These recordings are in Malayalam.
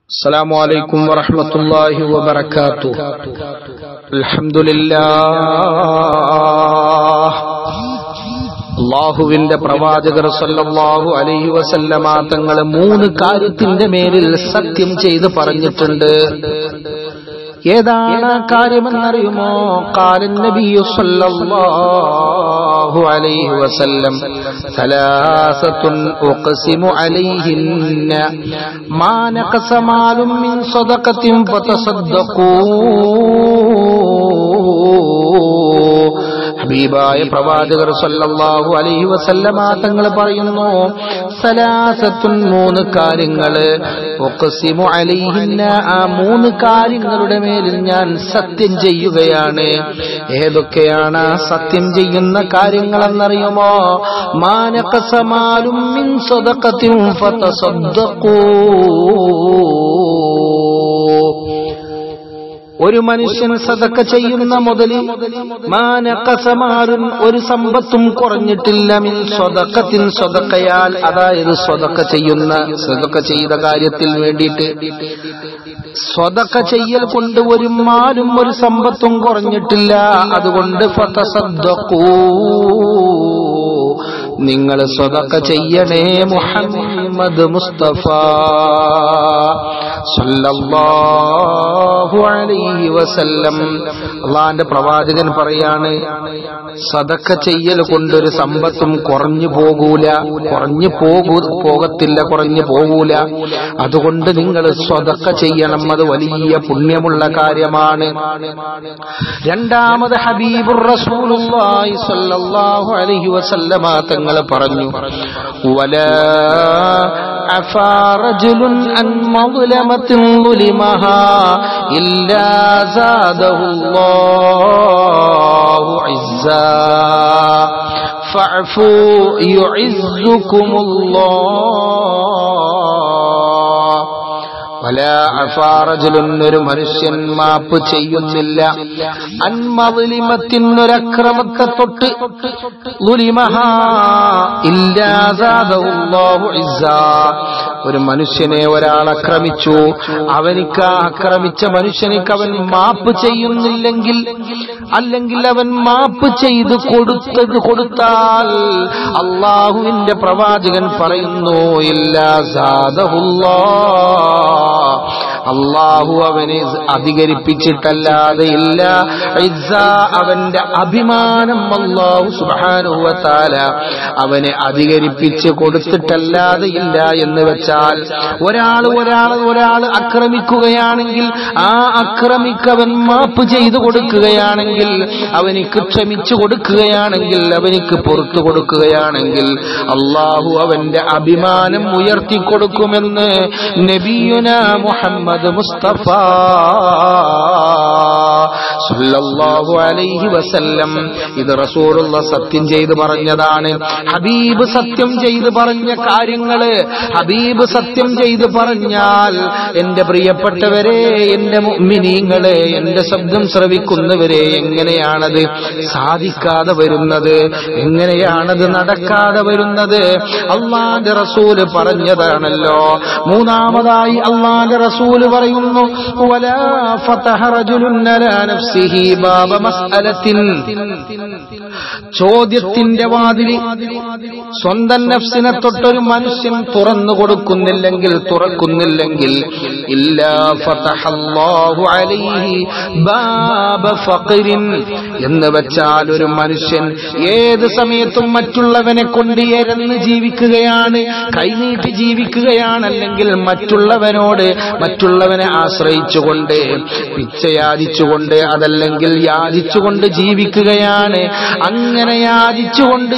السلام عليكم ورحمة الله وبركاته الحمد لله അള്ളാഹുവിന്റെ പ്രവാചകർ സല്ലല്ലാഹു അലൈഹി വസല്ലമ തങ്ങൾ മൂന്ന് കാര്യത്തിന്റെ മേലിൽ സത്യം ചെയ്ത് പറഞ്ഞിട്ടുണ്ട് ഏതാണ് ആ കാര്യമെന്നറിയുമോ കാലൻ നബിയു സല്ലല്ലാഹു അലൈഹി വസല്ലം സലാസത്തുൻ ഉഖ്സിമു അലൈഹിന്ന മാ നഖസ മാലും മിൻ സദഖത്തിൻ ഫതസദ്ദഖൂ ഹബീബായ പ്രവാചകർ സല്ലല്ലാഹു അലൈഹി വസല്ലമ തങ്ങൾ പറയുന്നു സലാസത്തുൻ മൂന്ന് കാര്യങ്ങള് ഉഖ്സിമു അലൈഹിന്ന ആ മൂന്ന് കാര്യങ്ങളുടെ മേലിൽ ഞാൻ സത്യം ചെയ്യുകയാണ് ഏതൊക്കെയാണ് ആ സത്യം ചെയ്യുന്ന കാര്യങ്ങളെന്നറിയുമോ മാനക്കസമാലും മിൻ സദഖത്തിൻ ഫതസദ്ദഖൂ ഒരു മനുഷ്യൻ സതക്ക ചെയ്യുന്ന മുതല് മാനക്കസമാരും ഒരു സമ്പത്തും കുറഞ്ഞിട്ടില്ല മിൻ സ്വതക്കത്തിൻ സ്വതക്കയാൽ അതായത് സ്വതക്ക ചെയ്യുന്ന സ്വതക്ക ചെയ്ത കാര്യത്തിൽ വേണ്ടിയിട്ട് സ്വതക്ക ചെയ്യൽ കൊണ്ട് ഒരു മാലും ഒരു സമ്പത്തും കുറഞ്ഞിട്ടില്ല അതുകൊണ്ട് ഫതസദ്ദഖൂ നിങ്ങൾ സ്വതക്ക ചെയ്യണേ മുഹമ്മദ് മുസ്തഫ സല്ലല്ലാഹു അലൈഹി വസല്ലം അള്ളാന്റെ പ്രവാചകൻ പറയാണ് സദക്ക ചെയ്യൽ കൊണ്ടൊരു സമ്പത്തും കുറഞ്ഞു പോകൂല കുറഞ്ഞു പോകൂ പോകത്തില്ല കുറഞ്ഞു പോകൂല അതുകൊണ്ട് നിങ്ങൾ സ്വതക്ക ചെയ്യണം അത് വലിയ പുണ്യമുള്ള കാര്യമാണ് രണ്ടാമത് ഹബീബുർ റസൂലുള്ളാഹി സ്വല്ലല്ലാഹു അലൈഹി വസല്ലമ തങ്ങൾ പറഞ്ഞു വലാ അഫാ റജുലുൻ അൻ മദ്ലമത്തിൻ ظلمها إلا زاده الله عزا فاعفوا يعزكم الله ഒരു മനുഷ്യൻ മാപ്പ് ചെയ്യുന്നില്ല അന്മലിമത്തിനൊരക്രമത്തെ തൊട്ട് ഒരു മനുഷ്യനെ ഒരാൾ ആക്രമിച്ചു അവനിക്ക് ആക്രമിച്ച മനുഷ്യനിക്ക് അവൻ മാപ്പ് ചെയ്യുന്നില്ലെങ്കിൽ അല്ലെങ്കിൽ അവൻ മാപ്പ് ചെയ്ത് കൊടുത്തത് കൊടുത്താൽ അള്ളാഹുവിന്റെ പ്രവാചകൻ പറയുന്നു ഇല്ല സാദഹുല്ലാ അള്ളാഹു അവനെ അധികരിപ്പിച്ചിട്ടല്ലാതെ ഇല്ല ഇസ്സ അവന്റെ അഭിമാനം അള്ളാഹു സുബാനുവത്താല അവനെ അധികരിപ്പിച്ച് കൊടുത്തിട്ടല്ലാതെ ഇല്ല എന്ന് വെച്ചാൽ ഒരാൾ ഒരാൾ ഒരാൾ ആക്രമിക്കുകയാണെങ്കിൽ ആ അക്രമിക്കവൻ മാപ്പ് ചെയ്തു കൊടുക്കുകയാണെങ്കിൽ അവനിക്ക് ക്ഷമിച്ചു കൊടുക്കുകയാണെങ്കിൽ അവനിക്ക് പുറത്തു കൊടുക്കുകയാണെങ്കിൽ അള്ളാഹു അവന്റെ അഭിമാനം ഉയർത്തി കൊടുക്കുമെന്ന് നബിയുന മുഹമ്മദ് മുസ്തഫ സല്ലല്ലാഹു അലൈഹി വസല്ലം ഇത് റസൂലുള്ള സത്യം ചെയ്ത് പറഞ്ഞതാണ് ഹബീബ് സത്യം ചെയ്ത് പറഞ്ഞ കാര്യങ്ങള് ഹബീബ് സത്യം ചെയ്ത് പറഞ്ഞാൽ എന്റെ പ്രിയപ്പെട്ടവരെ എന്റെ മുഅ്മിനീങ്ങളെ എന്റെ ശബ്ദം ശ്രവിക്കുന്നവരെ എങ്ങനെയാണത് സാധിക്കാതെ വരുന്നത് എങ്ങനെയാണത് നടക്കാതെ വരുന്നത് അള്ളാന്റെ റസൂല് പറഞ്ഞതാണല്ലോ മൂന്നാമതായി അള്ളാന്റെ റസൂല് പറയുന്നു വലാ ഫതഹ റജുലുൻ അലാ നഫ്സിഹി ബാബ മസ്അലത്തിൻ ചോദ്യത്തിന്റെ വാതിലി സ്വന്തം നഫ്സിനെ തൊട്ടൊരു മനുഷ്യൻ തുറന്നു കൊടുക്കുന്നില്ലെങ്കിൽ തുറക്കുന്നില്ലെങ്കിൽ ഇല്ലാ ഫതഹല്ലാഹു അലൈഹി ബാബ ഫഖറിൻ എന്ന് വെച്ചാൽ ഒരു മനുഷ്യൻ ഏത് സമയത്തും മറ്റുള്ളവനെ കൊണ്ട് എരന്ന് ജീവിക്കുകയാണ് കൈനീട്ടി ജീവിക്കുകയാണ് അല്ലെങ്കിൽ മറ്റുള്ളവനോട് മറ്റുള്ളവനെ ആശ്രയിച്ചുകൊണ്ട് പിച്ചയാദിച്ചുകൊണ്ട് അതല്ലെങ്കിൽ യാചിച്ചുകൊണ്ട് ജീവിക്കുകയാണ് അങ്ങനെ യാചിച്ചുകൊണ്ട്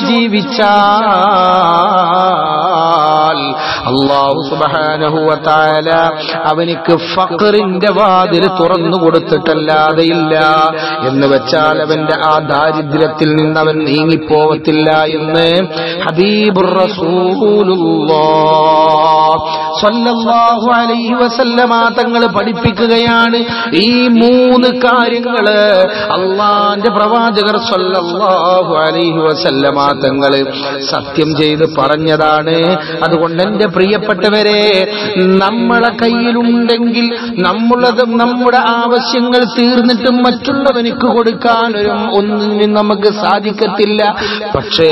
ജീവിച്ചാൽ അള്ളാഹു സുബാനഹുവത്തായ അവനിക്ക് ഫഖറിന്റെ വാതിൽ തുറന്നു കൊടുത്തിട്ടല്ലാതെ ഇല്ല എന്ന് വെച്ചാൽ അവന്റെ ആ ദാരിദ്ര്യത്തിൽ നിന്ന് അവൻ നീങ്ങിപ്പോവത്തില്ല എന്ന് ഹബീബുർ റസൂലുള്ളാഹ് സ്വല്ലല്ലാഹു അലൈഹി വസല്ലമ തങ്ങൾ പഠിപ്പിക്കുകയാണ് ഈ മൂന്ന് കാര്യങ്ങള് അള്ളാന്റെ പ്രവാചകർ സ്വല്ലല്ലാഹു അലൈഹി വസല്ലമ തങ്ങൾ സത്യം ചെയ്ത് പറഞ്ഞതാണ് അതുകൊണ്ട് എന്റെ പ്രിയപ്പെട്ടവരെ നമ്മളെ കയ്യിലുണ്ടെങ്കിൽ നമ്മളത് നമ്മുടെ ആവശ്യങ്ങൾ തീർന്നിട്ടും മറ്റുള്ളവനിക്ക് കൊടുക്കാൻ ഒരു ഒന്നിനും നമുക്ക് സാധിക്കത്തില്ല പക്ഷേ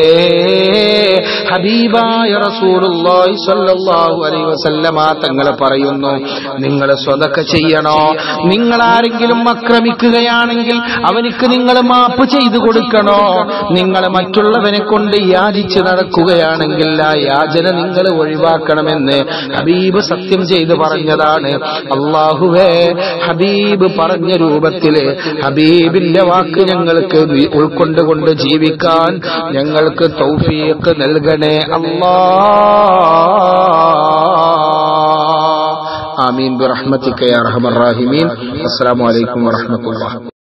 ഹബീബായ റസൂലുള്ളാഹി സ്വല്ലല്ലാഹു അലൈഹി വസല്ലമ തങ്ങൾ പറയുന്നു നിങ്ങൾ സ്വതക്ക ചെയ്യണോ നിങ്ങൾ ആരെങ്കിലും ആക്രമിക്കുകയാണെങ്കിൽ അവനിക്ക് നിങ്ങൾ മാപ്പ് ചെയ്തു കൊടുക്കണോ നിങ്ങൾ മറ്റുള്ളവനെ കൊണ്ട് യാചിച്ച് നടക്കുകയാണെങ്കിൽ ആ യാചന നിങ്ങൾ ഒഴിവാക്കണമെന്ന് ഹബീബ് സത്യം ചെയ്ത് പറഞ്ഞതാണ് അള്ളാഹുവേ ഹബീബ് പറഞ്ഞ രൂപത്തില് ഹബീബിന്റെ വാക്ക് ഞങ്ങൾക്ക് വി- ഉൾക്കൊണ്ടുകൊണ്ട് ജീവിക്കാൻ ഞങ്ങൾക്ക് തൗഫീഖ് നൽകണേ അല്ലാ ആമീൻ ബിറഹ്മതിക യാ അർഹമർ റാഹിമീൻ അസ്സലാമു അലൈക്കും വറഹ്മത്തുള്ളാഹി